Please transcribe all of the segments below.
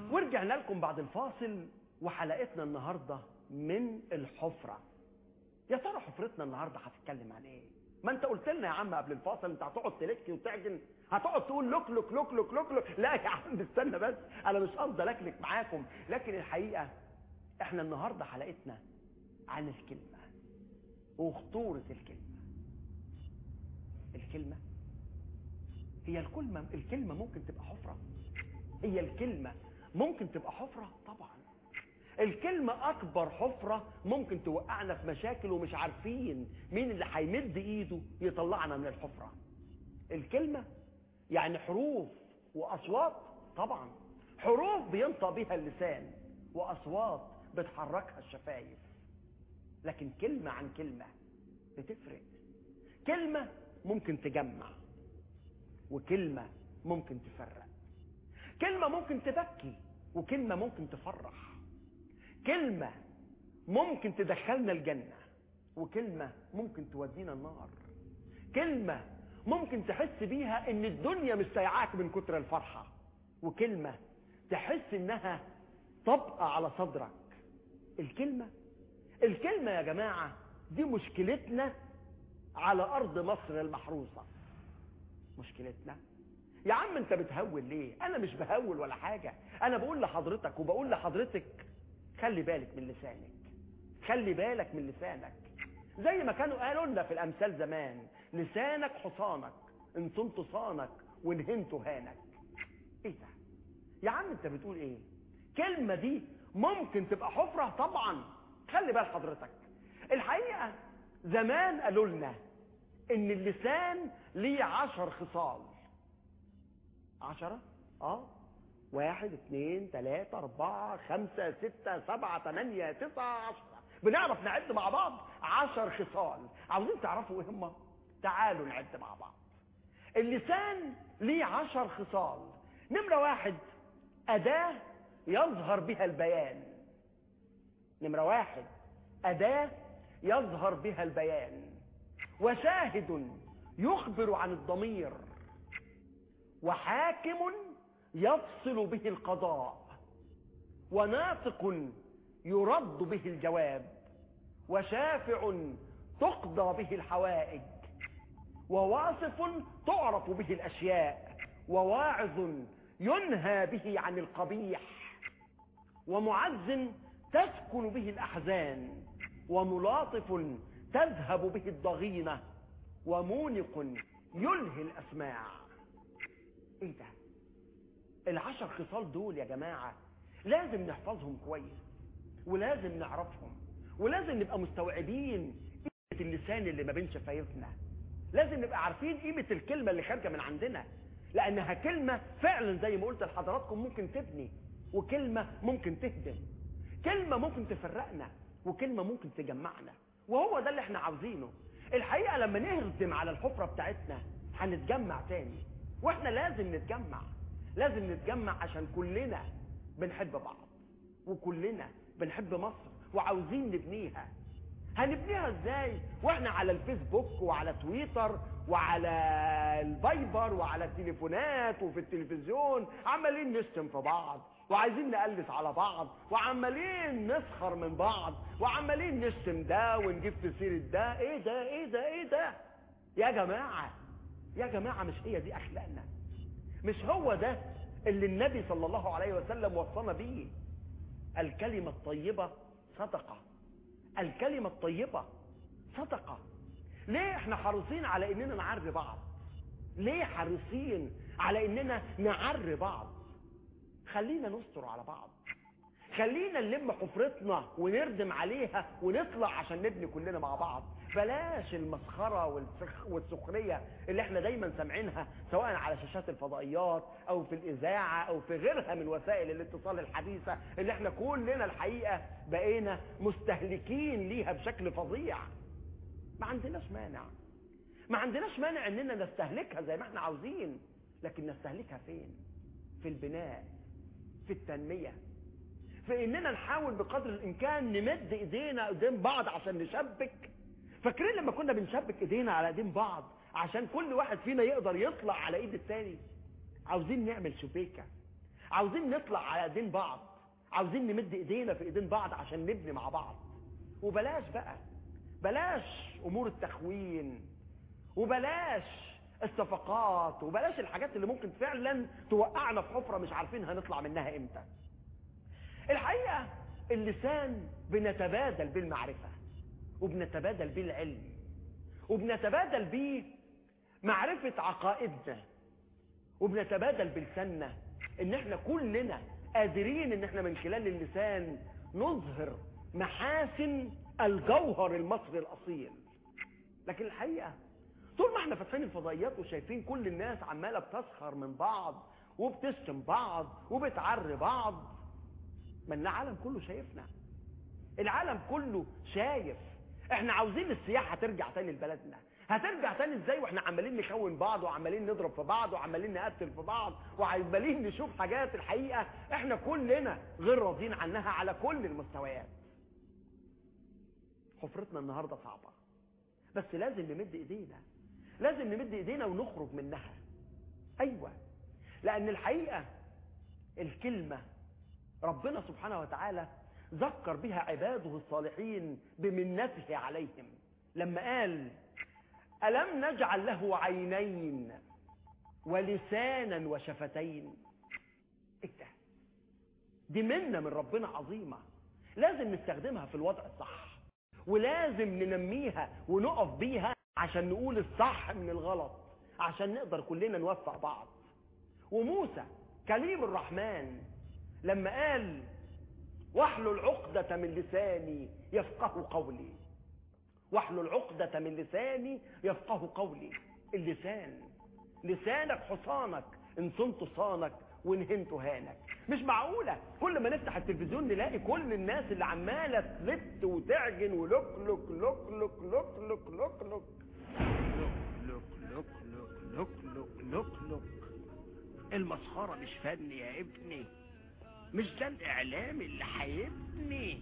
ورجعنا لكم بعد الفاصل وحلقتنا النهارده من الحفره يا ترى حفرتنا النهارده هتتكلم عن ايه ما انت قلت لنا يا عم قبل الفاصل انت هتقعد تلك وتعجن هتقعد تقول لك لك لك لك لك لك لا يا عم استنى بس انا مش قصدي لكلك معاكم لكن الحقيقه احنا النهارده حلقتنا عن الكلمه وخطوره الكلمه الكلمه هي الكلمه الكلمه ممكن تبقى حفره هي الكلمه ممكن تبقى حفره طبعا الكلمة أكبر حفرة ممكن توقعنا في مشاكل ومش عارفين مين اللي هيمد إيده يطلعنا من الحفرة الكلمة يعني حروف وأصوات طبعا حروف بينطق بها اللسان وأصوات بتحركها الشفايف لكن كلمة عن كلمة بتفرق كلمة ممكن تجمع وكلمة ممكن تفرق كلمة ممكن تبكي وكلمة ممكن تفرح كلمة ممكن تدخلنا الجنة وكلمة ممكن تودينا النار كلمة ممكن تحس بيها ان الدنيا مش سايعاك من كتر الفرحة وكلمة تحس انها طبقة على صدرك الكلمة الكلمة يا جماعة دي مشكلتنا على ارض مصر المحروسة مشكلتنا يا عم انت بتهول ليه انا مش بهول ولا حاجة انا بقول لحضرتك وبقول لحضرتك خلي بالك من لسانك خلي بالك من لسانك زي ما كانوا قالوا لنا في الامثال زمان لسانك حصانك ان صنت صانك وان هنت هانك ايه ده يا عم انت بتقول ايه كلمة دي ممكن تبقى حفرة طبعا خلي بال حضرتك الحقيقة زمان قالوا لنا ان اللسان ليه عشر خصال عشرة اه واحد اثنين ثلاثة أربعة خمسة ستة سبعة ثمانية تسعة عشرة بنعرف نعد مع بعض عشر خصال عاوزين تعرفوا ايه هم تعالوا نعد مع بعض اللسان ليه عشر خصال نمرة واحد أداة يظهر بها البيان نمرة واحد أداة يظهر بها البيان وشاهد يخبر عن الضمير وحاكم يفصل به القضاء وناطق يرد به الجواب وشافع تقضى به الحوائج وواصف تعرف به الاشياء وواعظ ينهى به عن القبيح ومعز تسكن به الاحزان وملاطف تذهب به الضغينه ومونق يلهي الاسماع ايه ده العشر خصال دول يا جماعة لازم نحفظهم كويس ولازم نعرفهم ولازم نبقى مستوعبين قيمة اللسان اللي ما بين شفايفنا لازم نبقى عارفين قيمة الكلمة اللي خارجة من عندنا لأنها كلمة فعلا زي ما قلت لحضراتكم ممكن تبني وكلمة ممكن تهدم كلمة ممكن تفرقنا وكلمة ممكن تجمعنا وهو ده اللي احنا عاوزينه الحقيقة لما نهدم على الحفرة بتاعتنا هنتجمع تاني واحنا لازم نتجمع لازم نتجمع عشان كلنا بنحب بعض وكلنا بنحب مصر وعاوزين نبنيها هنبنيها ازاي واحنا على الفيسبوك وعلى تويتر وعلى الفايبر وعلى التليفونات وفي التلفزيون عمالين نشتم في بعض وعايزين نقلس على بعض وعمالين نسخر من بعض وعمالين نشتم ده ونجيب في سيرة ده ايه ده ايه ده ايه ده يا جماعة يا جماعة مش هي دي اخلاقنا مش هو ده اللي النبي صلى الله عليه وسلم وصانا بيه الكلمة الطيبة صدقة الكلمة الطيبة صدقة ليه احنا حريصين على اننا نعري بعض ليه حريصين على اننا نعري بعض خلينا نستر على بعض خلينا نلم حفرتنا ونردم عليها ونطلع عشان نبني كلنا مع بعض بلاش المسخرة والسخ والسخرية اللي احنا دايما سامعينها سواء على شاشات الفضائيات او في الاذاعة او في غيرها من وسائل الاتصال الحديثة اللي احنا كلنا الحقيقة بقينا مستهلكين ليها بشكل فظيع ما عندناش مانع ما عندناش مانع اننا نستهلكها زي ما احنا عاوزين لكن نستهلكها فين في البناء في التنمية في اننا نحاول بقدر الامكان نمد ايدينا قدام بعض عشان نشبك فاكرين لما كنا بنشبك ايدينا على ايدين بعض عشان كل واحد فينا يقدر يطلع على ايد التاني عاوزين نعمل شبيكة عاوزين نطلع على ايدين بعض عاوزين نمد ايدينا في ايدين بعض عشان نبني مع بعض وبلاش بقى بلاش امور التخوين وبلاش الصفقات وبلاش الحاجات اللي ممكن فعلا توقعنا في حفرة مش عارفين هنطلع منها امتى الحقيقة اللسان بنتبادل بالمعرفة وبنتبادل بالعلم وبنتبادل بيه معرفة عقائدنا وبنتبادل بلساننا ان احنا كلنا قادرين ان احنا من خلال اللسان نظهر محاسن الجوهر المصري الاصيل لكن الحقيقة طول ما احنا فاتحين الفضائيات وشايفين كل الناس عمالة بتسخر من بعض وبتشتم بعض وبتعري بعض ما العالم كله شايفنا العالم كله شايف احنا عاوزين السياحة ترجع تاني لبلدنا هترجع تاني ازاي واحنا عمالين نكون بعض وعمالين نضرب في بعض وعمالين نقتل في بعض وعمالين نشوف حاجات الحقيقة احنا كلنا غير راضيين عنها على كل المستويات حفرتنا النهاردة صعبة بس لازم نمد ايدينا لازم نمد ايدينا ونخرج منها ايوه لان الحقيقة الكلمة ربنا سبحانه وتعالى ذكر بها عباده الصالحين بمنته عليهم لما قال ألم نجعل له عينين ولسانا وشفتين ايه ده دي منة من ربنا عظيمة لازم نستخدمها في الوضع الصح ولازم ننميها ونقف بيها عشان نقول الصح من الغلط عشان نقدر كلنا نوفق بعض وموسى كليم الرحمن لما قال واحلل عقدة من لساني يفقه قولي واحلل عقدة من لساني يفقه قولي اللسان لسانك حصانك ان صنت صانك وان هنت هانك مش معقولة كل ما نفتح التلفزيون نلاقي كل الناس اللي عمالة تلت وتعجن ولوك لوك لوك لوك لوك لوك لوك لوك لوك لوك لوك لوك لوك لوك المسخرة مش فن يا ابني مش ده الاعلام اللي هيبني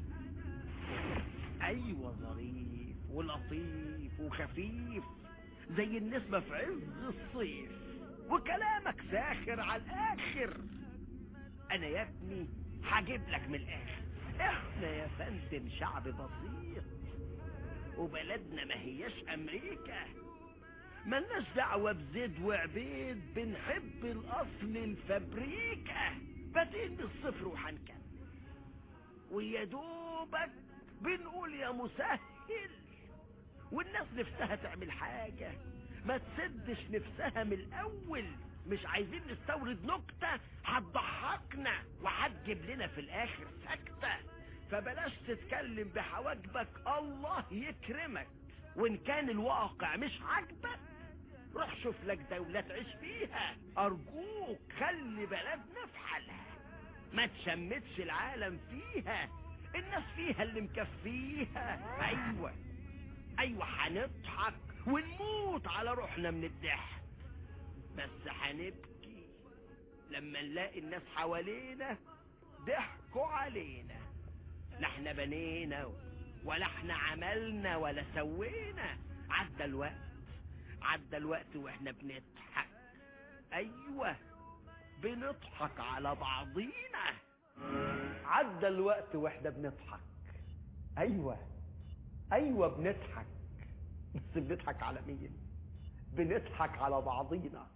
ايوه ظريف ولطيف وخفيف زي النسمة في عز الصيف وكلامك ساخر على الاخر انا يا ابني هجيب لك من الاخر احنا يا فندم شعب بسيط وبلدنا ما هياش امريكا ملناش دعوة بزيد وعبيد بنحب الاصل الفابريكا بادئين من الصفر وهنكمل ويا دوبك بنقول يا مسهل والناس نفسها تعمل حاجة ما تسدش نفسها من الأول مش عايزين نستورد نكتة هتضحكنا وهتجيب لنا في الآخر سكتة فبلاش تتكلم بحواجبك الله يكرمك وإن كان الواقع مش عاجبك روح شوف لك دولة تعيش فيها أرجوك خلي بلدنا في حالها ما تشمتش العالم فيها الناس فيها اللي مكفيها أيوة أيوة هنضحك ونموت على روحنا من الضحك بس هنبكي لما نلاقي الناس حوالينا ضحكوا علينا لا احنا بنينا ولا احنا عملنا ولا سوينا عدى الوقت عدى الوقت واحنا بنضحك ايوه بنضحك على بعضينا عدى الوقت واحنا بنضحك ايوه ايوه بنضحك بس بنضحك على مين بنضحك على بعضينا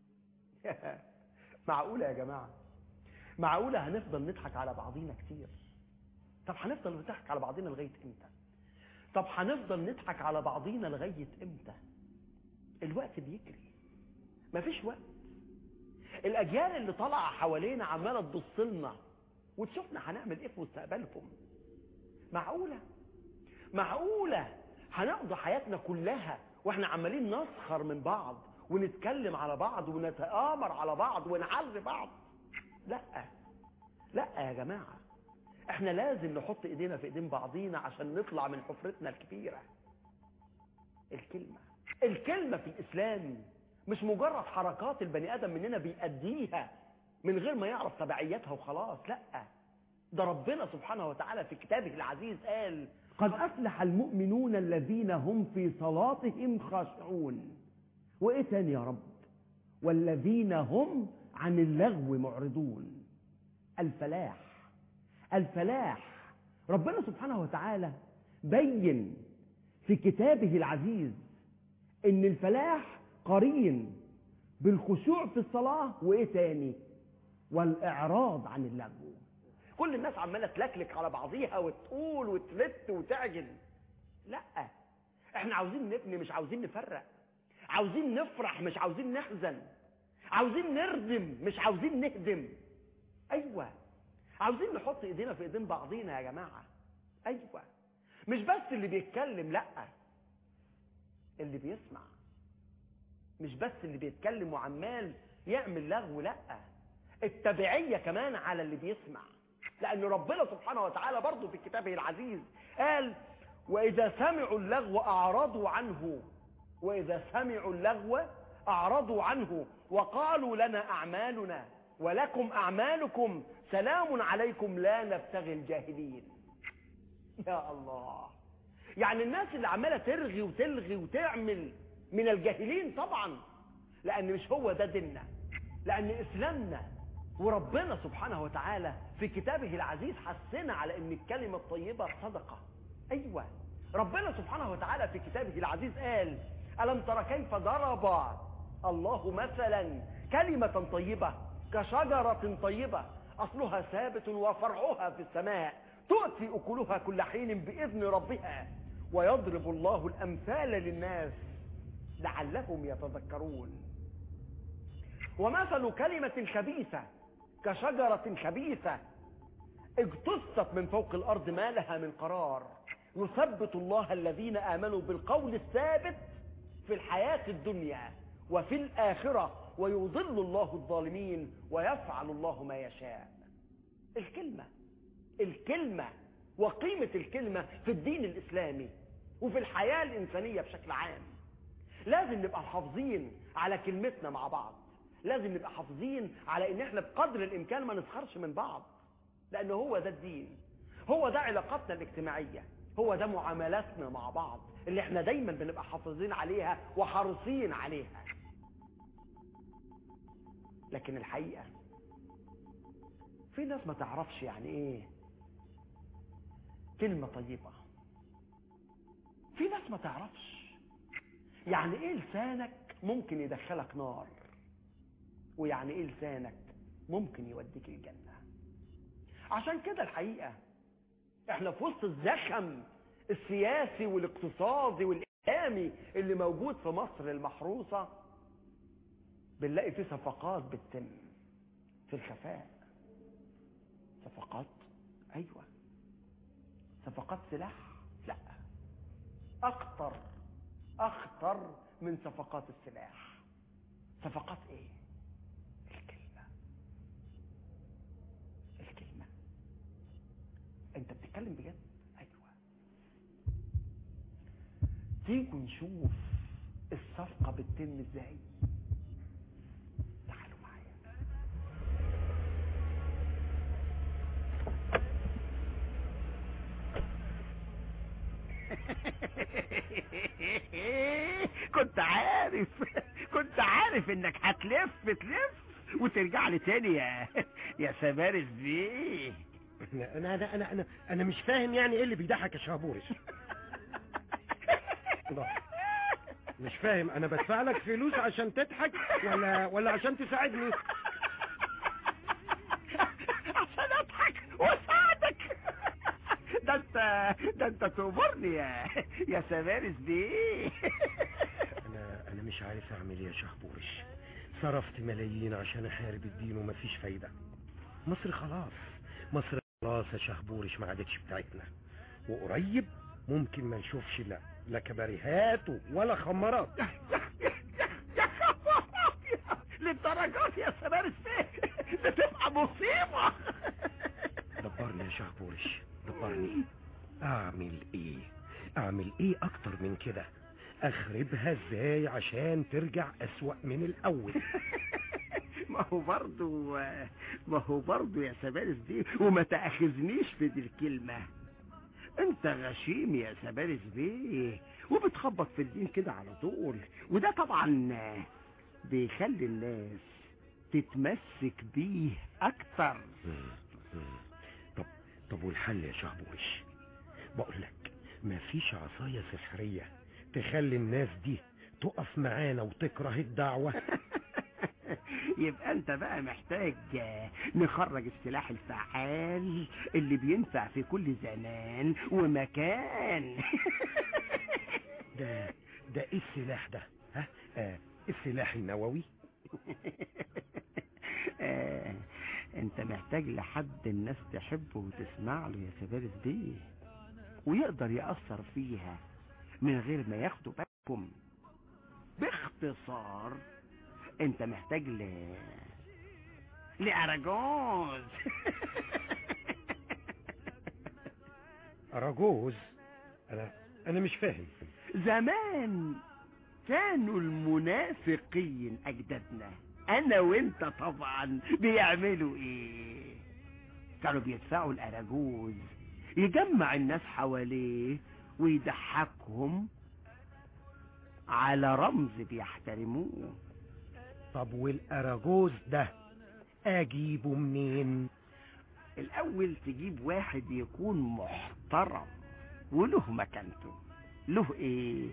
معقولة يا جماعة معقولة هنفضل نضحك على بعضينا كتير طب هنفضل نضحك على بعضينا لغاية امتى طب هنفضل نضحك على بعضينا لغاية امتى الوقت بيجري مفيش وقت الاجيال اللي طالعه حوالينا عماله تبص لنا وتشوفنا هنعمل ايه في مستقبلهم معقوله معقوله هنقضي حياتنا كلها واحنا عمالين نسخر من بعض ونتكلم على بعض ونتآمر على بعض ونعري بعض لا لا يا جماعه احنا لازم نحط ايدينا في ايدين بعضينا عشان نطلع من حفرتنا الكبيره الكلمه الكلمه في الاسلام مش مجرد حركات البني ادم مننا بيأديها من غير ما يعرف تبعياتها وخلاص لا ده ربنا سبحانه وتعالى في كتابه العزيز قال قد أفلح المؤمنون الذين هم في صلاتهم خاشعون وإيه تاني يا رب والذين هم عن اللغو معرضون الفلاح الفلاح ربنا سبحانه وتعالى بين في كتابه العزيز ان الفلاح قرين بالخشوع في الصلاة وايه تاني والاعراض عن اللغو كل الناس عمالة تلكلك على بعضيها وتقول وتلت وتعجن لا احنا عاوزين نبني مش عاوزين نفرق عاوزين نفرح مش عاوزين نحزن عاوزين نردم مش عاوزين نهدم ايوه عاوزين نحط ايدينا في ايدين بعضينا يا جماعة ايوه مش بس اللي بيتكلم لا اللي بيسمع مش بس اللي بيتكلم وعمال يعمل لغو لا التبعية كمان على اللي بيسمع لأن ربنا سبحانه وتعالى برضه في كتابه العزيز قال وإذا سمعوا اللغو أعرضوا عنه وإذا سمعوا اللغو أعرضوا عنه وقالوا لنا أعمالنا ولكم أعمالكم سلام عليكم لا نبتغي الجاهلين يا الله يعني الناس اللي عمالة ترغي وتلغي وتعمل من الجاهلين طبعا لأن مش هو ده ديننا لأن إسلامنا وربنا سبحانه وتعالى في كتابه العزيز حسنا على أن الكلمة الطيبة صدقة أيوة ربنا سبحانه وتعالى في كتابه العزيز قال ألم تر كيف ضرب الله مثلا كلمة طيبة كشجرة طيبة أصلها ثابت وفرعها في السماء تؤتي أكلها كل حين بإذن ربها ويضرب الله الأمثال للناس لعلهم يتذكرون ومثل كلمة خبيثة كشجرة خبيثة اجتثت من فوق الأرض ما لها من قرار يثبت الله الذين آمنوا بالقول الثابت في الحياة الدنيا وفي الآخرة ويضل الله الظالمين ويفعل الله ما يشاء الكلمة الكلمة وقيمة الكلمة في الدين الإسلامي وفي الحياة الإنسانية بشكل عام لازم نبقى محافظين على كلمتنا مع بعض لازم نبقى حافظين على ان احنا بقدر الامكان ما نسخرش من بعض لان هو ده الدين هو ده علاقاتنا الاجتماعية هو ده معاملاتنا مع بعض اللي احنا دايما بنبقى حافظين عليها وحريصين عليها لكن الحقيقة في ناس ما تعرفش يعني ايه كلمة طيبة في ناس ما تعرفش يعني ايه لسانك ممكن يدخلك نار ويعني ايه لسانك ممكن يوديك الجنة عشان كده الحقيقة احنا في وسط الزخم السياسي والاقتصادي والاعلامي اللي موجود في مصر المحروسة بنلاقي فيه صفقات بتتم في الخفاء صفقات ايوه صفقات سلاح لا اخطر اخطر من صفقات السلاح صفقات ايه الكلمة الكلمة انت بتتكلم بجد ايوه تيجوا نشوف الصفقة بتتم ازاي تعالوا معايا كنت عارف كنت عارف انك هتلف تلف وترجع لي تاني يا يا سمارس بيه انا انا انا انا انا مش فاهم يعني ايه اللي بيضحك يا شهبورش لا. مش فاهم انا بدفع لك فلوس عشان تضحك ولا ولا عشان تساعدني عشان اضحك واساعدك ده انت ده انت تأمرني يا يا سمارس بيه انا انا مش عارف اعمل ايه يا شهبورش صرفت ملايين عشان احارب الدين ومفيش فايدة مصر خلاص مصر خلاص يا شهبورش ما عادتش بتاعتنا وقريب ممكن ما نشوفش لا لا كباريهات ولا خمارات يا خبر للدرجات يا سمارس بيه ده تبقى مصيبة دبرني يا شهبورش دبرني اعمل ايه اعمل ايه اكتر من كده اخربها ازاي عشان ترجع اسوأ من الاول ما هو برضو ما هو برضو يا سبارس دي وما تأخذنيش في دي الكلمة انت غشيم يا سبارس بيه وبتخبط في الدين كده على طول وده طبعا بيخلي الناس تتمسك بيه اكتر مم. طب طب والحل يا شهبوش بقول لك مفيش عصاية سحرية تخلي الناس دي تقف معانا وتكره الدعوة يبقى انت بقى محتاج آه، نخرج السلاح الفعال اللي بينفع في كل زمان ومكان ده ده ايه السلاح ده ها آه السلاح النووي آه، انت محتاج لحد الناس تحبه وتسمع له يا سبارس بيه ويقدر يأثر فيها من غير ما ياخدوا بالكم باختصار انت محتاج ل لأراجوز اراجوز انا انا مش فاهم زمان كانوا المنافقين اجدادنا انا وانت طبعا بيعملوا ايه كانوا بيدفعوا الاراجوز يجمع الناس حواليه ويضحكهم على رمز بيحترموه طب والاراجوز ده اجيبه منين الاول تجيب واحد يكون محترم وله مكانته له ايه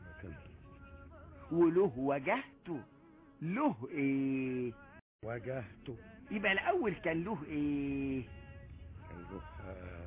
وله وجهته له ايه واجهته يبقى الاول كان له ايه كان له آه،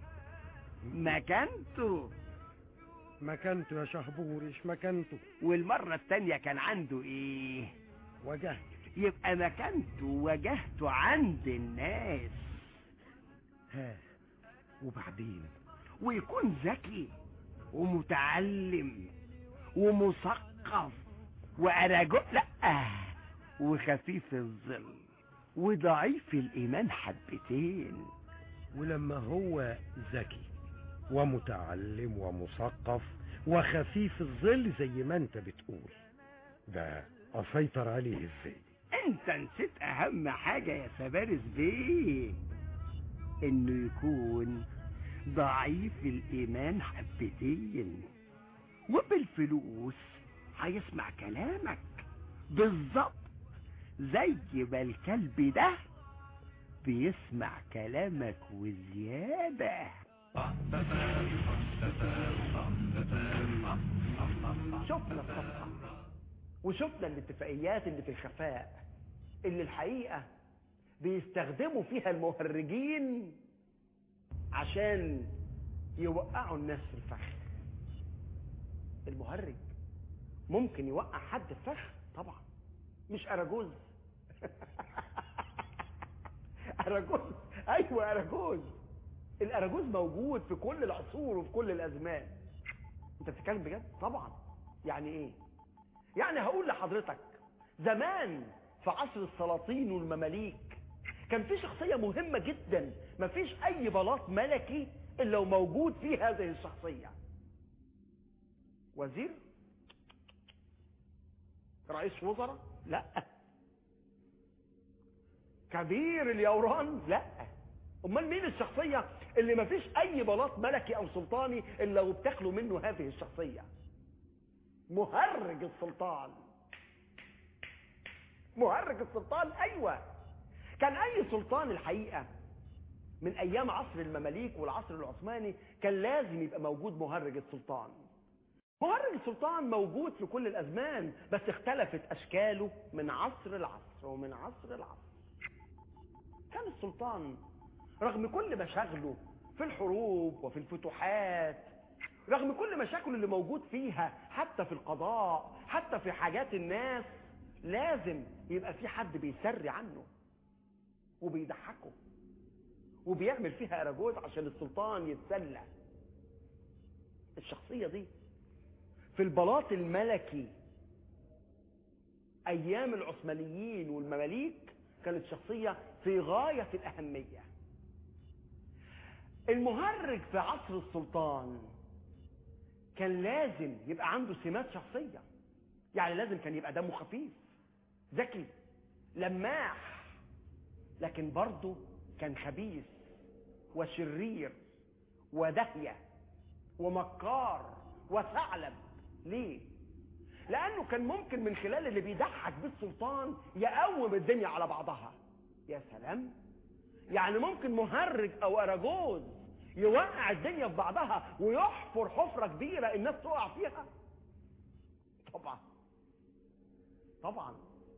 مكانته مكانته يا شهبورش مكانته والمرة التانية كان عنده ايه وجهته يبقى مكانته وجهته عند الناس ها وبعدين ويكون ذكي ومتعلم ومثقف وأراجو لا وخفيف الظل وضعيف الإيمان حبتين ولما هو ذكي ومتعلم ومثقف وخفيف الظل زي ما انت بتقول ده اسيطر عليه ازاي انت نسيت اهم حاجة يا سبارس بيه انه يكون ضعيف الايمان حبتين وبالفلوس هيسمع كلامك بالظبط زي ما الكلب ده بيسمع كلامك وزيادة شفنا الصفقة وشفنا الاتفاقيات اللي في الخفاء اللي الحقيقة بيستخدموا فيها المهرجين عشان يوقعوا الناس في الفخ المهرج ممكن يوقع حد في فخ طبعا مش اراجوز اراجوز ايوه اراجوز الاراجوز موجود في كل العصور وفي كل الازمان انت بتتكلم بجد طبعا يعني ايه يعني هقول لحضرتك زمان في عصر السلاطين والمماليك كان في شخصية مهمة جدا مفيش اي بلاط ملكي الا وموجود فيه هذه الشخصية وزير رئيس وزراء لا كبير اليوران لا امال مين الشخصية اللي مفيش اي بلاط ملكي او سلطاني الا وبتخلو منه هذه الشخصية مهرج السلطان مهرج السلطان ايوه كان اي سلطان الحقيقة من ايام عصر المماليك والعصر العثماني كان لازم يبقى موجود مهرج السلطان مهرج السلطان موجود في كل الازمان بس اختلفت اشكاله من عصر لعصر ومن عصر لعصر كان السلطان رغم كل مشاغله في الحروب وفي الفتوحات رغم كل مشاكل اللي موجود فيها حتى في القضاء حتى في حاجات الناس لازم يبقى في حد بيسري عنه وبيضحكه وبيعمل فيها اراجوز عشان السلطان يتسلى الشخصية دي في البلاط الملكي ايام العثمانيين والمماليك كانت شخصية في غاية الاهمية المهرج في عصر السلطان كان لازم يبقى عنده سمات شخصية يعني لازم كان يبقى دمه خفيف ذكي لماح لكن برضه كان خبيث وشرير ودهية ومكار وثعلب ليه لانه كان ممكن من خلال اللي بيضحك بالسلطان يقوم الدنيا على بعضها يا سلام يعني ممكن مهرج او اراجوز يوقع الدنيا في بعضها ويحفر حفرة كبيرة الناس تقع فيها طبعا طبعا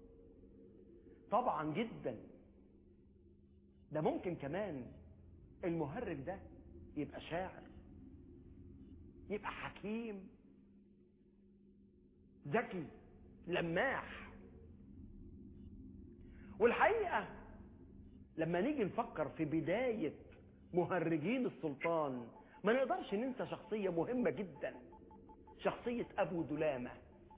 طبعا جدا ده ممكن كمان المهرج ده يبقى شاعر يبقى حكيم ذكي لماح والحقيقة لما نيجي نفكر في بداية مهرجين السلطان ما نقدرش ننسى شخصية مهمة جدا شخصية أبو دلامة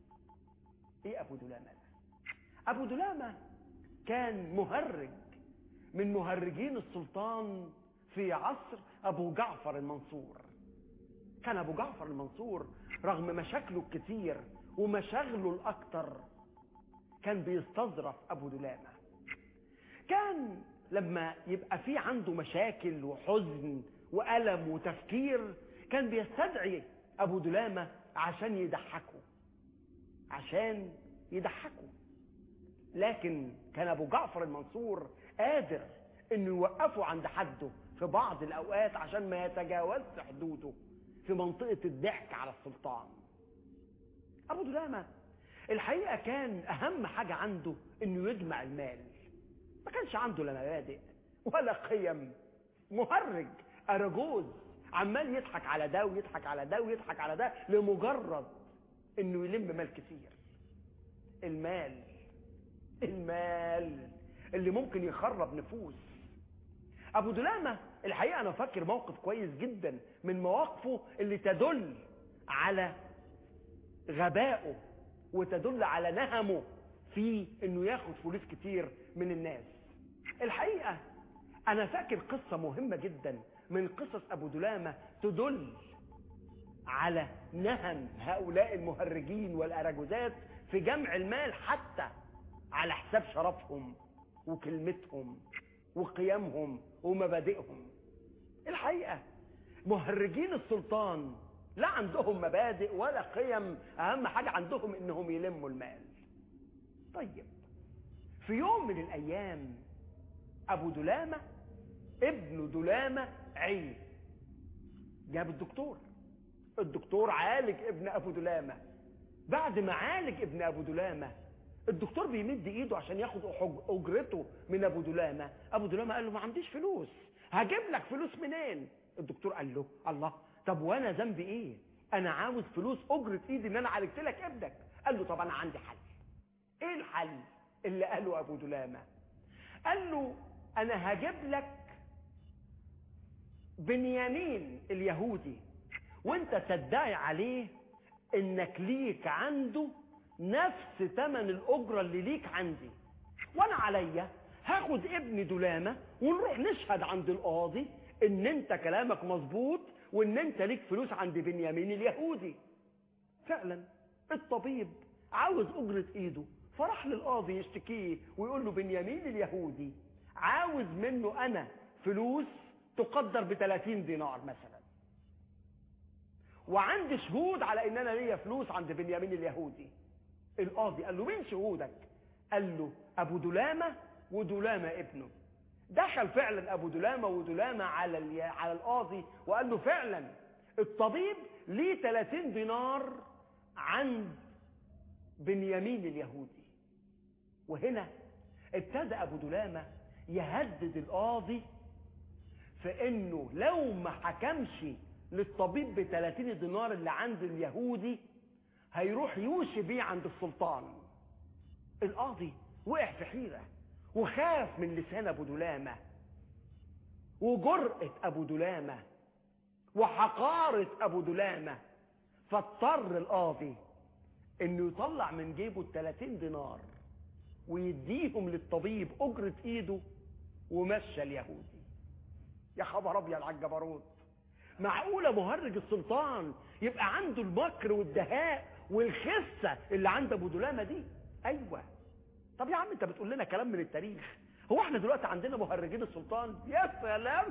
إيه أبو دلامة ده؟ أبو دلامة كان مهرج من مهرجين السلطان في عصر أبو جعفر المنصور كان أبو جعفر المنصور رغم مشاكله الكتير ومشاغله الأكتر كان بيستظرف أبو دلامة كان لما يبقى في عنده مشاكل وحزن وألم وتفكير كان بيستدعي أبو دلامة عشان يضحكه عشان يضحكه لكن كان أبو جعفر المنصور قادر انه يوقفه عند حده في بعض الاوقات عشان ما يتجاوزش حدوده في منطقة الضحك على السلطان ابو دلامة الحقيقة كان اهم حاجة عنده انه يجمع المال ما كانش عنده لا مبادئ ولا قيم مهرج اراجوز عمال يضحك على ده ويضحك على ده ويضحك على ده لمجرد انه يلم مال كتير المال المال اللي ممكن يخرب نفوس ابو دلامة الحقيقة انا فاكر موقف كويس جدا من مواقفه اللي تدل على غبائه وتدل على نهمه في انه ياخد فلوس كتير من الناس الحقيقة انا فاكر قصة مهمة جدا من قصص ابو دلامة تدل على نهم هؤلاء المهرجين والاراجوزات في جمع المال حتى على حساب شرفهم وكلمتهم وقيمهم ومبادئهم الحقيقة مهرجين السلطان لا عندهم مبادئ ولا قيم أهم حاجة عندهم إنهم يلموا المال طيب في يوم من الأيام أبو دلامة ابن دلامة عين جاب الدكتور الدكتور عالج ابن أبو دلامة بعد ما عالج ابن أبو دلامة الدكتور بيمد ايده عشان ياخد أحج- اجرته من ابو دلامه ابو دلامه قال له ما عنديش فلوس هجيب لك فلوس منين الدكتور قال له الله طب وانا ذنبي ايه انا عاوز فلوس اجره ايدي ان انا عالجت لك ابنك قال له طب انا عندي حل ايه الحل اللي قاله ابو دلامه قال له انا هجيب لك بنيامين اليهودي وانت تدعي عليه انك ليك عنده نفس ثمن الاجره اللي ليك عندي وانا عليا هاخد ابن دلامه ونروح نشهد عند القاضي ان انت كلامك مظبوط وان انت ليك فلوس عند بنيامين اليهودي فعلا الطبيب عاوز اجره ايده فراح للقاضي يشتكيه ويقول له بنيامين اليهودي عاوز منه انا فلوس تقدر ب 30 دينار مثلا وعندي شهود على ان انا ليا فلوس عند بنيامين اليهودي القاضي قال له مين شهودك قال له ابو دلامه ودلامه ابنه دخل فعلا ابو دلامه ودلامه على ال- على القاضي وقال له فعلا الطبيب ليه 30 دينار عند بنيامين اليهودي وهنا ابتدى ابو دلامه يهدد القاضي في انه لو ما حكمش للطبيب ب 30 دينار اللي عند اليهودي هيروح يوشي بيه عند السلطان القاضي وقع في حيرة وخاف من لسان ابو دلامة وجرأة ابو دلامة وحقارة ابو دلامة فاضطر القاضي انه يطلع من جيبه ال 30 دينار ويديهم للطبيب اجرة ايده ومشى اليهودي يا خبر ابيض على الجبروت معقولة مهرج السلطان يبقى عنده المكر والدهاء والخسة اللي عند ابو دلامة دي ايوه طب يا عم انت بتقول لنا كلام من التاريخ هو احنا دلوقتي عندنا مهرجين السلطان يا سلام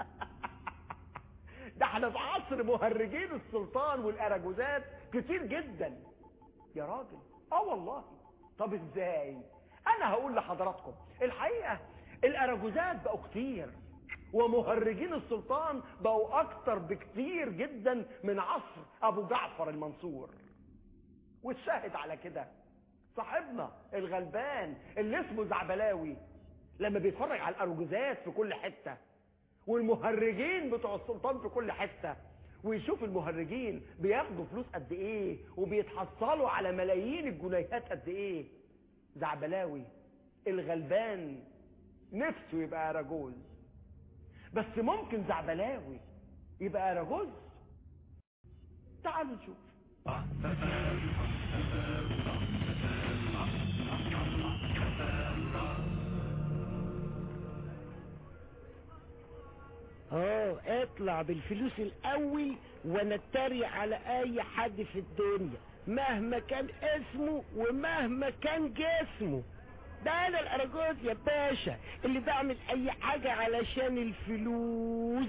ده احنا في عصر مهرجين السلطان والاراجوزات كتير جدا يا راجل اه والله طب ازاي انا هقول لحضراتكم الحقيقة الاراجوزات بقوا كتير ومهرجين السلطان بقوا اكتر بكتير جدا من عصر ابو جعفر المنصور والشاهد على كده صاحبنا الغلبان اللي اسمه زعبلاوي لما بيتفرج على الاراجوزات في كل حته والمهرجين بتوع السلطان في كل حته ويشوف المهرجين بياخدوا فلوس قد ايه وبيتحصلوا على ملايين الجنيهات قد ايه زعبلاوي الغلبان نفسه يبقى اراجوز بس ممكن زعبلاوي يبقى اراجوز تعالوا نشوف اه اطلع بالفلوس الاول وانا اتريق على اي حد في الدنيا مهما كان اسمه ومهما كان جسمه ده انا الاراجوز يا باشا اللي بعمل اي حاجة علشان الفلوس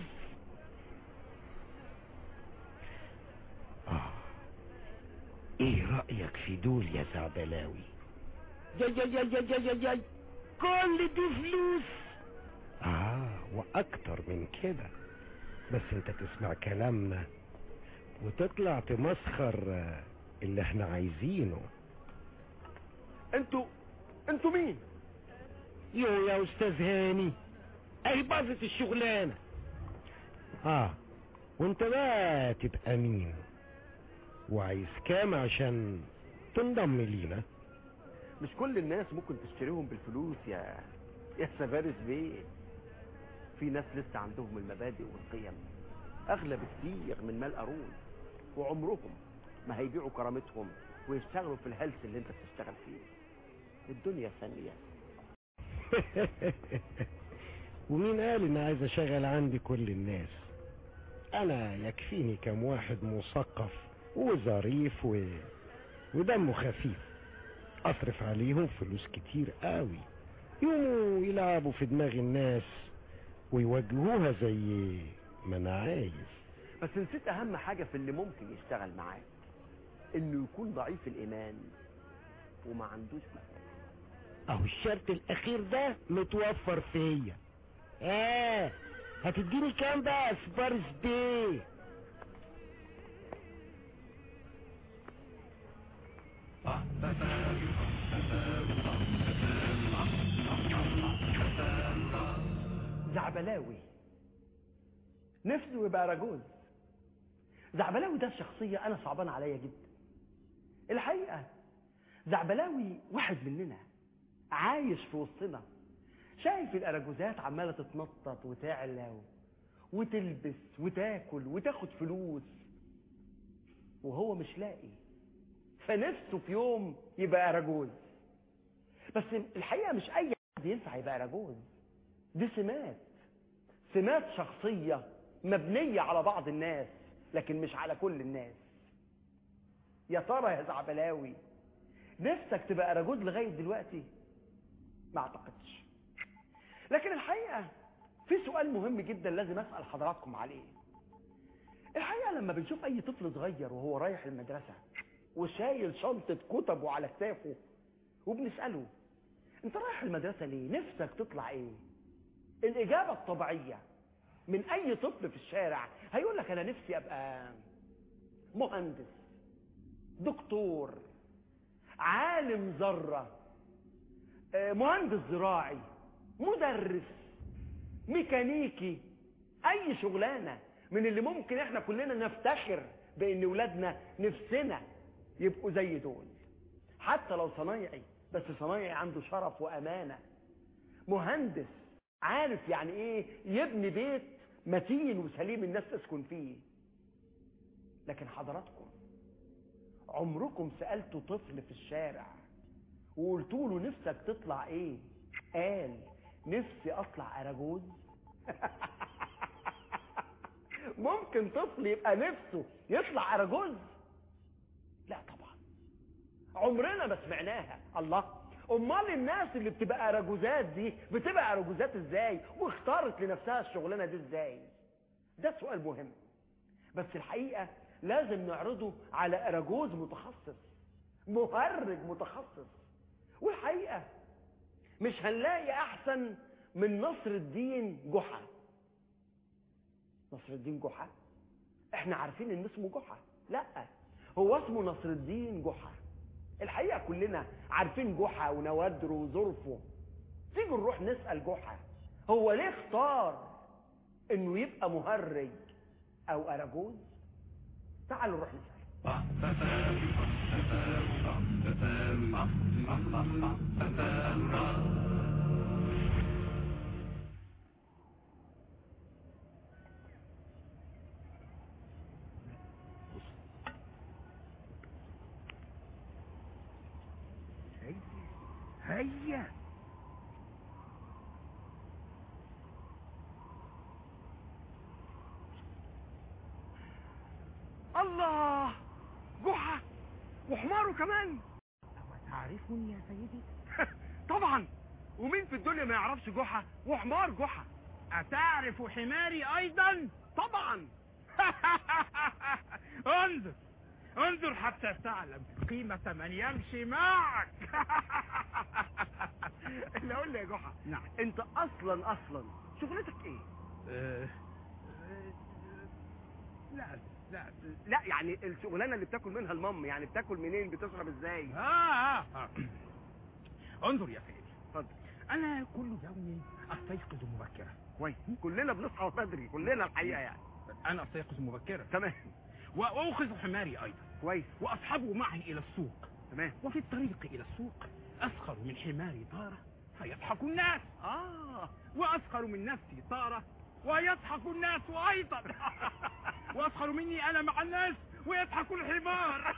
آه. ايه رأيك في دول يا زعبلاوي جاي جاي جاي جاي جاي جاي جاي كل دي فلوس اه واكتر من كده بس انت تسمع كلامنا وتطلع تمسخر آه، اللي احنا عايزينه انتوا انتوا مين يو يا استاذ هاني اهي باظت الشغلانة اه وانت بقى تبقى مين وعايز كام عشان تنضم لينا مش كل الناس ممكن تشتريهم بالفلوس يا يا سفارس بيه في ناس لسه عندهم المبادئ والقيم اغلى بكتير من مال قارون وعمرهم ما هيبيعوا كرامتهم ويشتغلوا في الهلس اللي انت بتشتغل فيه الدنيا ثانيه ومين قال اني عايز اشغل عندي كل الناس انا يكفيني كم واحد مثقف وظريف و... ودمه خفيف اصرف عليهم فلوس كتير قوي يقوموا يلعبوا في دماغ الناس ويوجهوها زي ما انا عايز بس نسيت اهم حاجه في اللي ممكن يشتغل معاك انه يكون ضعيف الايمان وما عندوش مفاتيح اهو الشرط الاخير ده متوفر فيا اه هتديني كام بقى يا سبارس بيه زعبلاوي نفسه يبقى راجوز زعبلاوي ده الشخصية أنا صعبان عليا جدا الحقيقة زعبلاوي واحد مننا عايش في وسطنا شايف الأراجوزات عمالة تتنطط وتعلى و- وتلبس وتاكل وتاخد فلوس وهو مش لاقي فنفسه في يوم يبقى أراجوز بس الحقيقة مش أي حد ينفع يبقى أراجوز دي سمات سمات شخصية مبنية على بعض الناس لكن مش على كل الناس يا ترى يا زعبلاوي نفسك تبقى أراجوز لغاية دلوقتي ما اعتقدش لكن الحقيقة في سؤال مهم جدا لازم أسأل حضراتكم عليه الحقيقة لما بنشوف أي طفل صغير وهو رايح المدرسة وشايل شنطة كتبه على كتافه وبنسأله انت رايح المدرسة ليه نفسك تطلع ايه الإجابة الطبيعية من أي طفل في الشارع هيقول لك أنا نفسي أبقى مهندس دكتور عالم ذرة آه، مهندس زراعي مدرس ميكانيكي أي شغلانة من اللي ممكن احنا كلنا نفتخر بأن ولادنا نفسنا يبقوا زي دول حتى لو صنايعي بس صنايعي عنده شرف وأمانة مهندس عارف يعني ايه يبني بيت متين وسليم الناس تسكن فيه لكن حضراتكم عمركم سألتوا طفل في الشارع وقلتوا له نفسك تطلع ايه قال نفسي اطلع اراجوز ممكن طفل يبقى نفسه يطلع اراجوز لا طبعا عمرنا ما سمعناها الله امال الناس اللي بتبقى اراجوزات دي بتبقى اراجوزات ازاي واختارت لنفسها الشغلانه دي ازاي ده سؤال مهم بس الحقيقه لازم نعرضه على اراجوز متخصص مهرج متخصص والحقيقه مش هنلاقي احسن من نصر الدين جحا نصر الدين جحا احنا عارفين ان اسمه جحا لا هو اسمه نصر الدين جحا الحقيقة كلنا عارفين جحا ونوادره وظرفه تيجوا نروح نسأل جحا هو ليه اختار انه يبقى مهرج او اراجوز تعالوا نروح نسأل هيا الله جحا وحماره كمان تعرفني يا سيدي طبعا ومين في الدنيا ما يعرفش جحا وحمار جحا أتعرف حماري أيضا طبعا انظر انظر حتى تعلم قيمة من يمشي معك اللي اقول لي يا جحا نعم انت اصلا اصلا شغلتك ايه لا لا لا يعني الشغلانه اللي بتاكل منها المام يعني بتاكل منين بتشرب ازاي آه آه آه. انظر يا سيدي اتفضل أنا كل يوم أستيقظ مبكرا كويس كلنا بنصحى بدري كلنا الحقيقه يعني أنا أستيقظ مبكرا تمام وأوخذ حماري أيضا كويس وأصحبه معي إلى السوق تمام وفي الطريق إلى السوق أسخر من حماري طارة فيضحك الناس اه وأسخر من نفسي طارة ويضحك الناس أيضا وأسخر مني أنا مع الناس ويضحك الحمار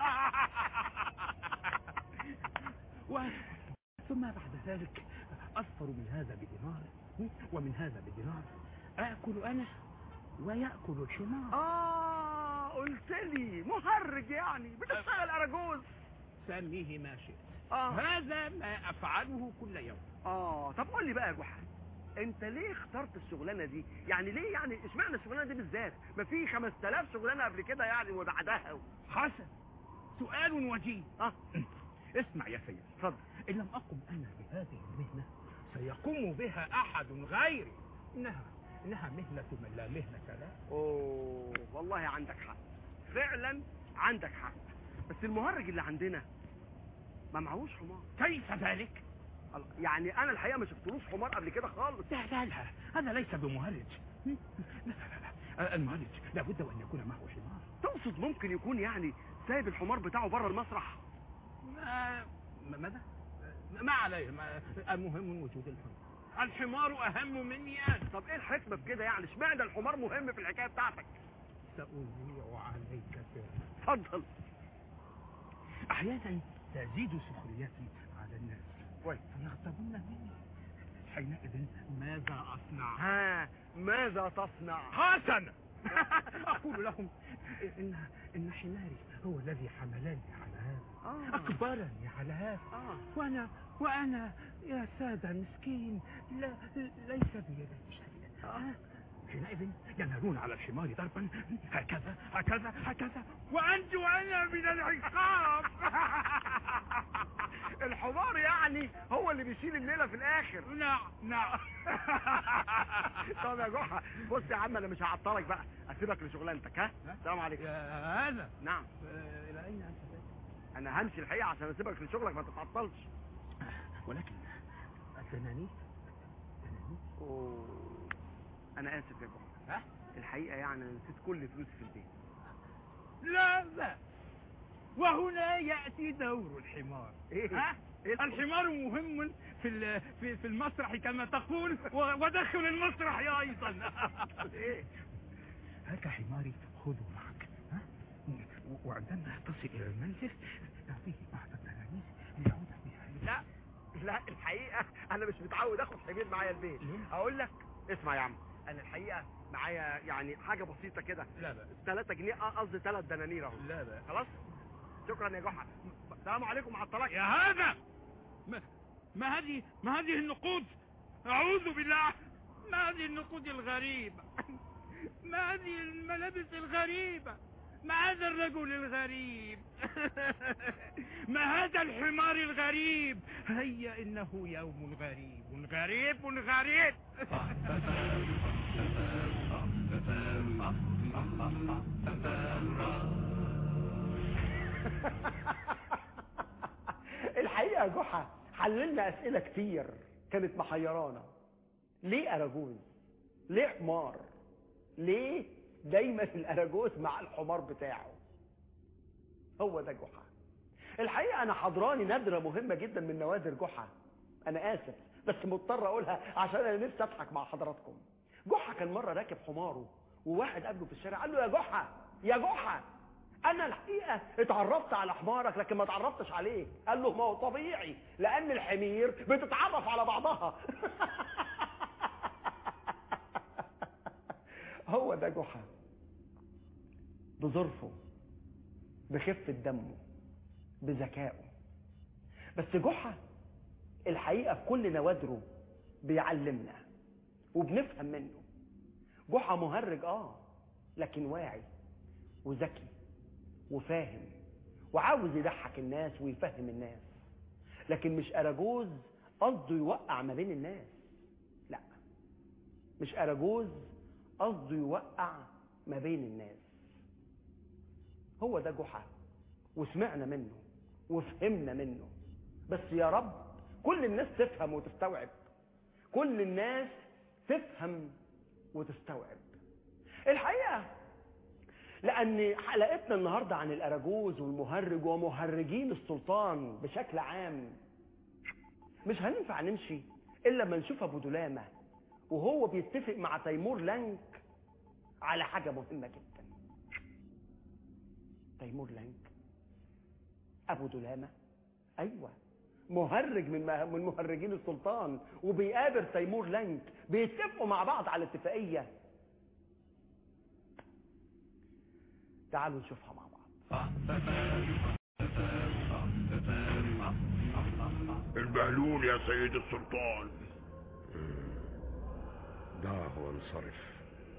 و... ثم بعد ذلك أصفر من هذا بدينار ومن هذا بدينار آكل أنا ويأكل الحمار اه قلت لي مهرج يعني بتشتغل اراجوز سميه ما شئت اه هذا ما أفعله كل يوم اه طب قول لي بقى يا جحا انت ليه اخترت الشغلانه دي يعني ليه يعني اشمعنى الشغلانه دي بالذات ما في 5000 شغلانه قبل كده يعني وبعدها و... حسن سؤال وجيه اه اسمع يا سيدي اتفضل إن لم أقم أنا بهذه المهنة سيقوم بها أحد غيري إنها إنها مهنة من لا مهنة له اوه والله عندك حق فعلا عندك حق بس المهرج اللي عندنا ما معهوش حمار كيف ذلك؟ الله، يعني انا الحقيقه ما شفتلوش حمار قبل كده خالص لا لا لا هذا ليس بمهرج لا لا لا لا المهرج لابد وأن يكون معه حمار تقصد ممكن يكون يعني سايب الحمار بتاعه بره المسرح ما ما- ماذا؟ ما عليه ما المهم وجود الحمار الحمار أهم مني أنا طب ايه الحكمه في كده يعني اشمعنى الحمار مهم في الحكايه بتاعتك سأذيع عليك سرا اتفضل أحيانا تزيد سخريتي على الناس كويس فيغضبون مني حينئذ ماذا أصنع؟ ها ماذا تصنع حسنا أقول لهم إن إن حماري هو الذي حملني على هذا اه أكبرني على هذا اه وأنا وأنا يا سادة مسكين لا ليس بيدي شيء آه. حينئذ ينهلون على الحمار ضربا هكذا هكذا هكذا وأنجو أنا من العقاب الحمار يعني هو اللي بيشيل الليله في الاخر نعم نعم طب يا جحا بص يا عم انا مش هعطلك بقى اسيبك لشغلانتك ها السلام عليكم يا هذا نعم إلى أين أنت ذاهب؟ انا همشي الحقيقه عشان اسيبك لشغلك ما تتعطلش ولكن التنانيت التنانيت أوه. انا اسف يا جحا ها؟ الحقيقه يعني انا نسيت كل فلوسي في البيت لا لا وهنا يأتي دور الحمار ايه ها؟ إيه الحمار؟ الحمار مهم في ال- في في المسرح كما تقول و- ودخل المسرح ايضا ايه هاك حماري خذه معك ها؟ و- وعندما تصل الى المنزل تعطيه بعض التلاميذ ليعود بها لا لا الحقيقه انا مش متعود اخد حمير معايا البيت ليه؟ اقول لك اسمع يا عم انا الحقيقه معايا يعني حاجه بسيطه كده لا لا 3 جنيه آه، قصدي 3 دنانير اهو لا لا خلاص شكرا يا جحا السلام عليكم مع الطلاق يا هذا ما, ما هذه ما هذه النقود اعوذ بالله ما هذه النقود الغريبة ما هذه الملابس الغريبة ما هذا الرجل الغريب ما هذا الحمار الغريب هيا إنه يوم غريب غريب غريب الحقيقة يا جحا حللنا أسئلة كتير كانت محيرانا ليه أراجوز ليه حمار ليه دايما الأراجوز مع الحمار بتاعه هو ده جحا الحقيقة أنا حضراني نادرة مهمة جدا من نوادر جحا أنا آسف بس مضطر أقولها عشان أنا نفسي أضحك مع حضراتكم جحا كان مرة راكب حماره وواحد قابله في الشارع قال له يا جحا يا جحا انا الحقيقه اتعرفت على حمارك لكن ما اتعرفتش عليه قال له ما هو طبيعي لان الحمير بتتعرف على بعضها هو ده جحا بظرفه بخفه دمه بذكائه بس جحا الحقيقه في كل نوادره بيعلمنا وبنفهم منه جحا مهرج اه لكن واعي وذكي وفاهم وعاوز يضحك الناس ويفهم الناس لكن مش أراجوز قصده يوقع ما بين الناس لا مش أراجوز قصده يوقع ما بين الناس هو ده جحا وسمعنا منه وفهمنا منه بس يا رب كل الناس تفهم وتستوعب كل الناس تفهم وتستوعب الحقيقة لأن حلقتنا النهاردة عن الأراجوز والمهرج ومهرجين السلطان بشكل عام مش هننفع نمشي إلا لما نشوف أبو دلامة وهو بيتفق مع تيمور لانك على حاجة مهمة جدا تيمور لانك أبو دلامة أيوة مهرج من من مهرجين السلطان وبيقابل تيمور لانك بيتفقوا مع بعض على اتفاقية تعالوا نشوفها مع بعض البهلول يا سيد السلطان دعه وانصرف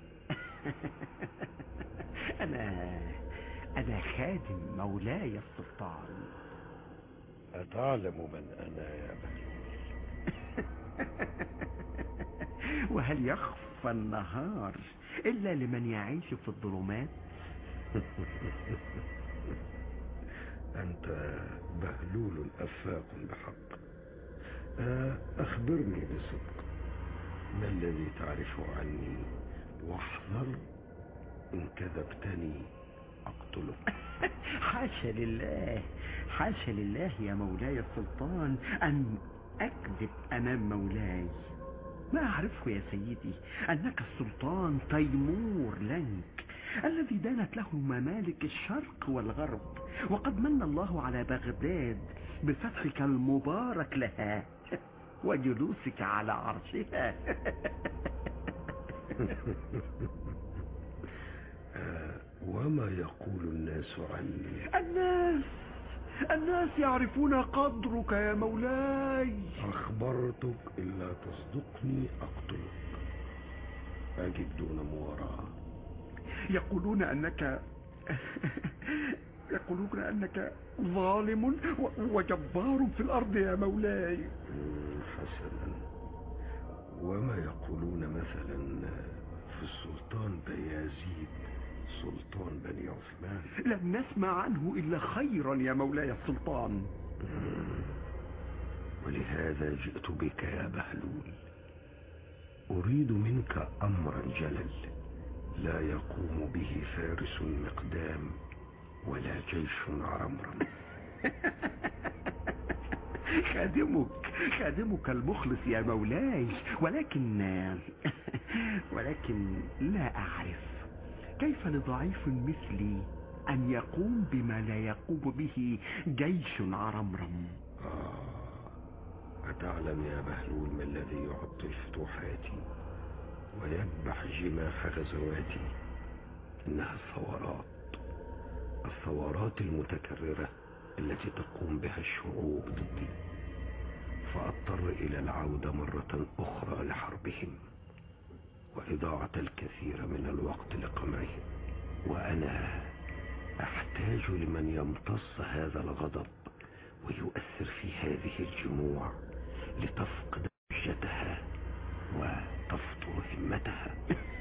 أنا أنا خادم مولاي السلطان أتعلم من أنا يا بهلول وهل يخفى النهار إلا لمن يعيش في الظلمات أنت بهلول أفاق بحق آه، أخبرني بصدق ما الذي تعرفه عني واحذر إن كذبتني أقتلك حاشا لله حاشا لله يا مولاي السلطان أن أكذب أمام مولاي ما أعرفه يا سيدي أنك السلطان تيمور لنك الذي دانت له ممالك الشرق والغرب وقد من الله على بغداد بفتحك المبارك لها وجلوسك على عرشها آه، وما يقول الناس عني الناس الناس يعرفون قدرك يا مولاي أخبرتك إلا تصدقني أقتلك أجب دون مواراة يقولون أنك يقولون أنك ظالم و- وجبار في الأرض يا مولاي مم، حسنا وما يقولون مثلا في السلطان بيازيد سلطان بني عثمان لم نسمع عنه إلا خيرا يا مولاي السلطان مم، ولهذا جئت بك يا بهلول أريد منك أمرا جلل لا يقوم به فارس مقدام ولا جيش عرمرم خادمك خادمك المخلص يا مولاي ولكن ولكن لا أعرف كيف لضعيف مثلي أن يقوم بما لا يقوم به جيش عرمرم آه أتعلم يا بهلول ما الذي يعطل فتوحاتي ويذبح جماح غزواتي إنها الثورات الثورات المتكررة التي تقوم بها الشعوب ضدي فأضطر إلى العودة مرة أخرى لحربهم وإضاعة الكثير من الوقت لقمعهم وأنا أحتاج لمن يمتص هذا الغضب ويؤثر في هذه الجموع لتفقد حجتها وتفطر همتها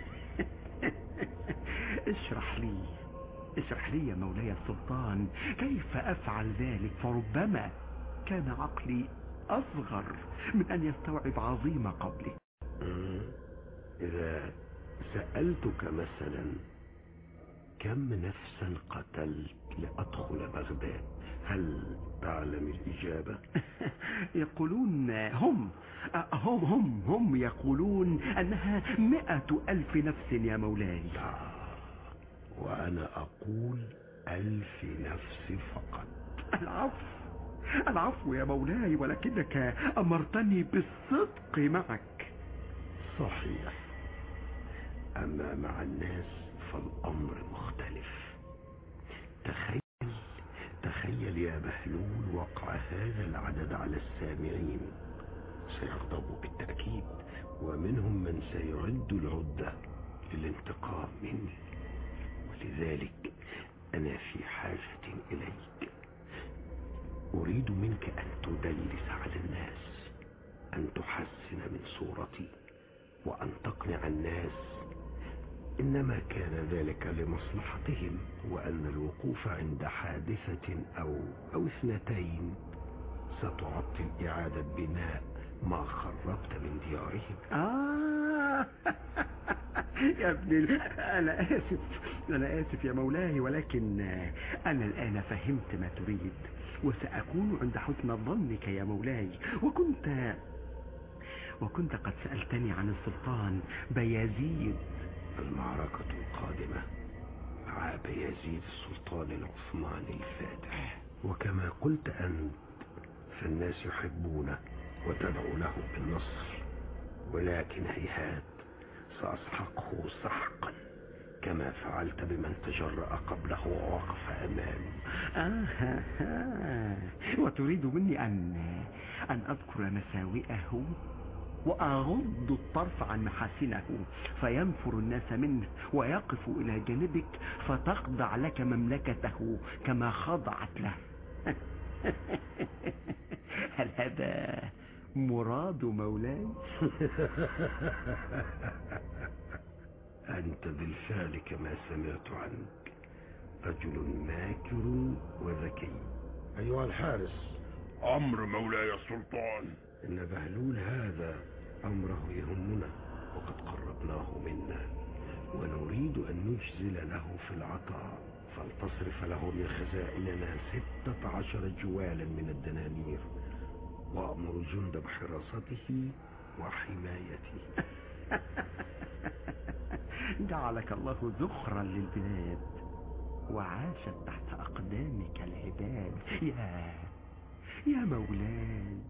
اشرح لي اشرح لي يا مولاي السلطان كيف أفعل ذلك فربما كان عقلي أصغر من أن يستوعب عظيم قبلي مم. إذا سألتك مثلا كم نفسا قتلت لأدخل بغداد هل تعلم الإجابة؟ يقولون هم هم هم هم يقولون أنها مئة ألف نفس يا مولاي لا وأنا أقول ألف نفس فقط العفو العفو يا مولاي ولكنك أمرتني بالصدق معك صحيح أما مع الناس فالأمر مختلف تخيل تخيل يا بهلول وقع هذا العدد على السامعين سيغضبوا بالتأكيد ومنهم من سيعد العدة للانتقام مني ولذلك أنا في حاجة إليك أريد منك أن تدلس على الناس أن تحسن من صورتي وأن تقنع الناس إنما كان ذلك لمصلحتهم وأن الوقوف عند حادثة أو أو اثنتين ستعطل إعادة بناء ما خربت من ديارهم آه يا ابني ال- أنا آسف أنا آسف يا مولاي ولكن أنا الآن فهمت ما تريد وسأكون عند حسن ظنك يا مولاي وكنت وكنت قد سألتني عن السلطان بيازيد المعركة القادمة مع بيزيد السلطان العثماني الفاتح وكما قلت أنت فالناس يحبونه وتدعو له بالنصر ولكن هيهات سأسحقه سحقا كما فعلت بمن تجرأ قبله ووقف أمامي آه آه. وتريد مني أن أن أذكر مساوئه وأغض الطرف عن محاسنه فينفر الناس منه ويقف إلى جانبك فتخضع لك مملكته كما خضعت له هل هذا مراد مولاي أنت بالفعل كما سمعت عنك رجل ماكر وذكي أيها الحارس أمر مولاي السلطان إن بهلول هذا أمره يهمنا وقد قربناه منا ونريد أن نجزل له في العطاء فلتصرف له من خزائننا ستة عشر جوالا من الدنانير وأمر الجند بحراسته وحمايته جعلك الله ذخرا للبلاد وعاشت تحت أقدامك العباد يا يا مولاي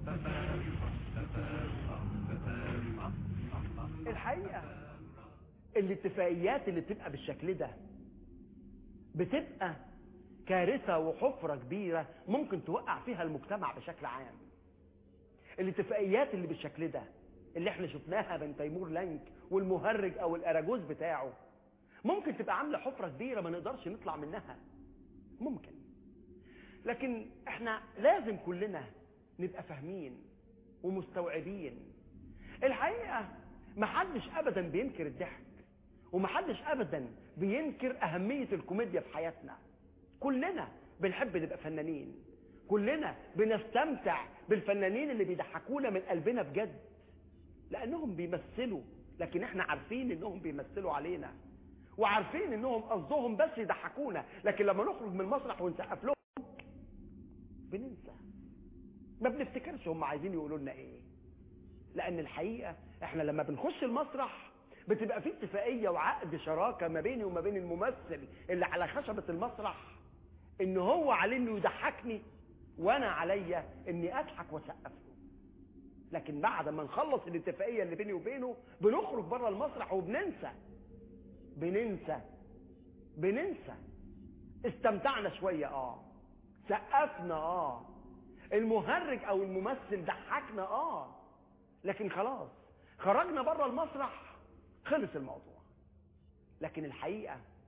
الحقيقة الاتفاقيات اللي بتبقى بالشكل ده بتبقى كارثة وحفرة كبيرة ممكن توقع فيها المجتمع بشكل عام الاتفاقيات اللي بالشكل ده اللي احنا شفناها بين تيمور لانك والمهرج او الاراجوز بتاعه ممكن تبقى عاملة حفرة كبيرة ما نقدرش نطلع منها ممكن لكن احنا لازم كلنا نبقى فاهمين ومستوعبين الحقيقة محدش ابدا بينكر الضحك ومحدش ابدا بينكر اهمية الكوميديا في حياتنا كلنا بنحب نبقى فنانين كلنا بنستمتع بالفنانين اللي بيضحكونا من قلبنا بجد لانهم بيمثلوا لكن احنا عارفين انهم بيمثلوا علينا وعارفين انهم قصدهم بس يضحكونا لكن لما نخرج من المسرح ونسقف لهم بننسى ما بنفتكرش هم عايزين يقولوا لنا ايه لان الحقيقه احنا لما بنخش المسرح بتبقى في اتفاقيه وعقد شراكه ما بيني وما بين الممثل اللي على خشبه المسرح ان هو عليه انه يضحكني وانا عليا اني اضحك واسقف له لكن بعد ما نخلص الاتفاقيه اللي بيني وبينه بنخرج بره المسرح وبننسى بننسى بننسى استمتعنا شويه اه سقفنا اه المهرج او الممثل ضحكنا اه لكن خلاص خرجنا بره المسرح خلص الموضوع لكن الحقيقه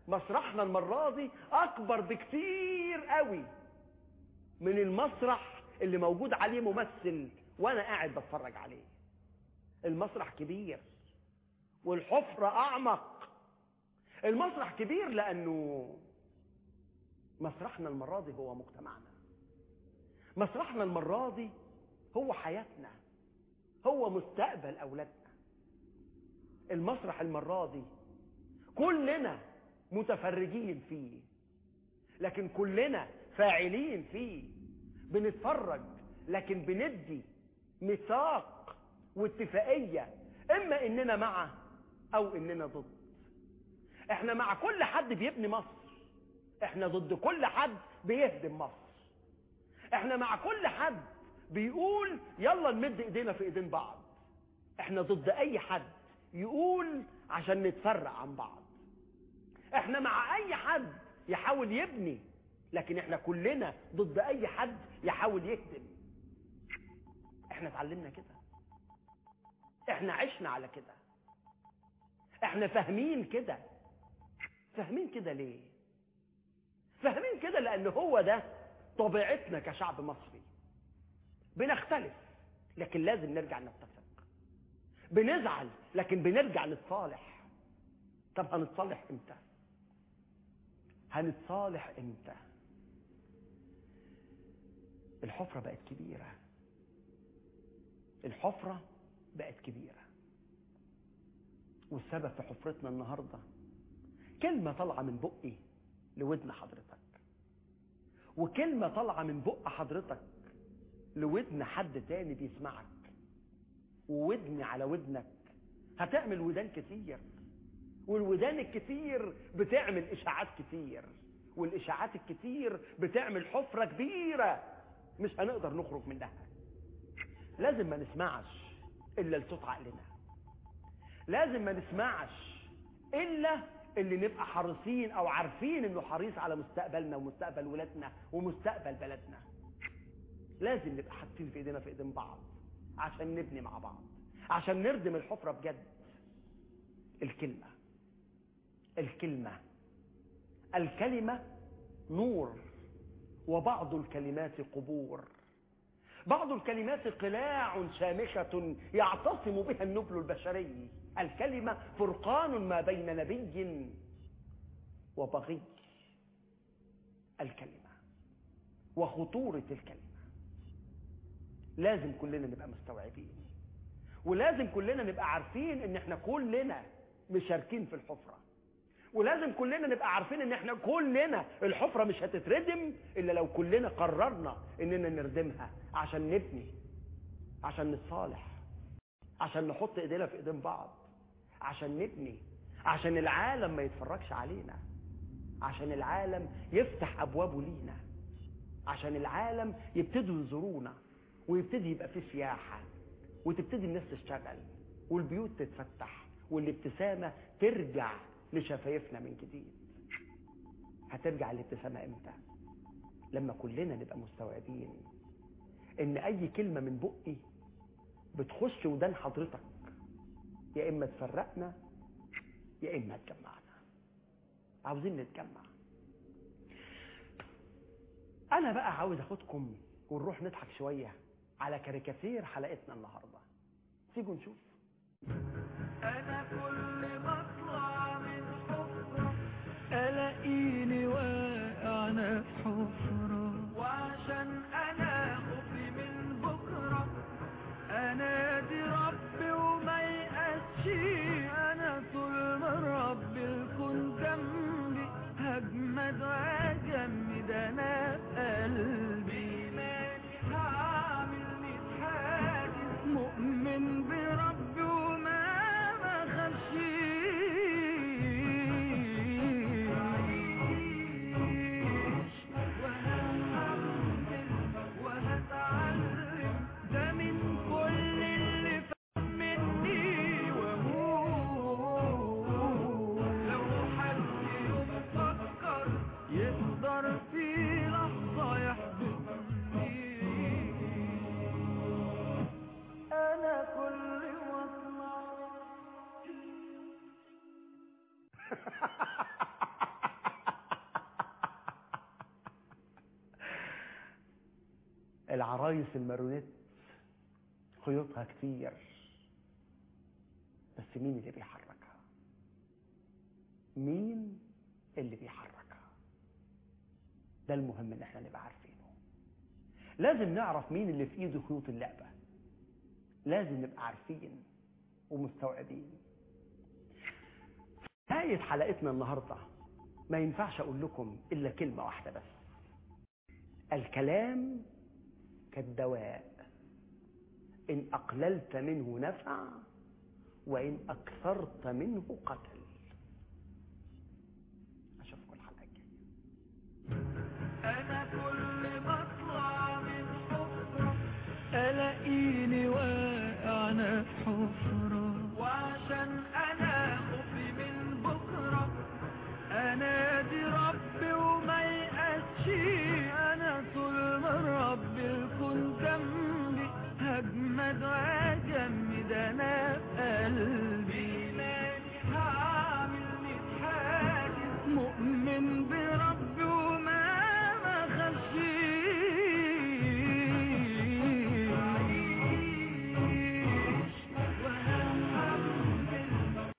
مسرحنا المرة دي أكبر بكتير قوي من المسرح اللي موجود عليه ممثل وأنا قاعد بتفرج عليه المسرح كبير والحفرة أعمق المسرح كبير لأنه مسرحنا المرة دي هو مجتمعنا مسرحنا المرة دي هو حياتنا هو مستقبل أولادنا المسرح المرة دي كلنا متفرجين فيه لكن كلنا فاعلين فيه بنتفرج لكن بندي ميثاق واتفاقية اما اننا مع او اننا ضد احنا مع كل حد بيبني مصر احنا ضد كل حد بيهدم مصر احنا مع كل حد بيقول يلا نمد ايدينا في ايدين بعض احنا ضد اي حد يقول عشان نتفرق عن بعض احنا مع اي حد يحاول يبني لكن احنا كلنا ضد اي حد يحاول يهدم احنا اتعلمنا كده احنا عشنا على كده احنا فاهمين كده فاهمين كده ليه فاهمين كده لان هو ده طبيعتنا كشعب مصري بنختلف لكن لازم نرجع نتفق بنزعل لكن بنرجع نتصالح طب هنتصالح امتى هنتصالح امتى الحفرة بقت كبيرة الحفرة بقت كبيرة والسبب في حفرتنا النهاردة كلمة طالعة من بقي لودن حضرتك وكلمة طالعة من بق حضرتك لودن حد تاني بيسمعك وودن على ودنك هتعمل ودان كتير والودان الكتير بتعمل اشاعات كتير والاشاعات الكتير بتعمل حفرة كبيرة مش هنقدر نخرج منها لازم ما نسمعش الا لصوت عقلنا لازم ما نسمعش الا اللي نبقى حريصين او عارفين انه حريص على مستقبلنا ومستقبل ولادنا ومستقبل بلدنا لازم نبقى حاطين في ايدينا في ايدين بعض عشان نبني مع بعض عشان نردم الحفرة بجد الكلمة الكلمة الكلمة نور وبعض الكلمات قبور بعض الكلمات قلاع شامخة يعتصم بها النبل البشري الكلمة فرقان ما بين نبي وبغي الكلمة وخطورة الكلمة لازم كلنا نبقى مستوعبين ولازم كلنا نبقى عارفين ان احنا كلنا مشاركين في الحفرة ولازم كلنا نبقى عارفين ان احنا كلنا الحفرة مش هتتردم الا لو كلنا قررنا اننا نردمها عشان نبني عشان نتصالح عشان نحط ايدينا في ايدين بعض عشان نبني عشان العالم ما يتفرجش علينا عشان العالم يفتح ابوابه لينا عشان العالم يبتدوا يزورونا ويبتدي يبقى فيه سياحة وتبتدي الناس تشتغل والبيوت تتفتح والابتسامة ترجع لشفايفنا من جديد هترجع الابتسامة امتى لما كلنا نبقى مستوعبين ان اي كلمة من بقي بتخش ودان حضرتك يا اما تفرقنا يا اما تجمعنا عاوزين نتجمع انا بقى عاوز اخدكم ونروح نضحك شوية على كاريكاتير حلقتنا النهاردة تيجوا نشوف أنا كل ما أطلع من حفرة ألاقيني واقع أنا في حفرة وعشان أنا خوفي من بكرة أنادي ربي وما يقاسش أنا طول ما ربي الكون جنبي هجمد وأجمد أنا في قلبي ماني هعمل ميت حاجز مؤمن بربي وما بخشيش وهتحمل وهتعلم ده من كل اللي فهمني واموت لو حد يوم فكر يقدر في لحظة يحبطني أنا كل العرايس المارونيت خيوطها كتير بس مين اللي بيحركها مين اللي بيحركها ده المهم ان احنا نبقى عارفينه لازم نعرف مين اللي في ايده خيوط اللعبة لازم نبقى عارفين ومستوعبين في نهاية حلقتنا النهاردة ما ينفعش اقول لكم الا كلمة واحدة بس الكلام كالدواء إن أقللت منه نفع وإن أكثرت منه قتل أشوفكم الحلقة الجاية أنا كل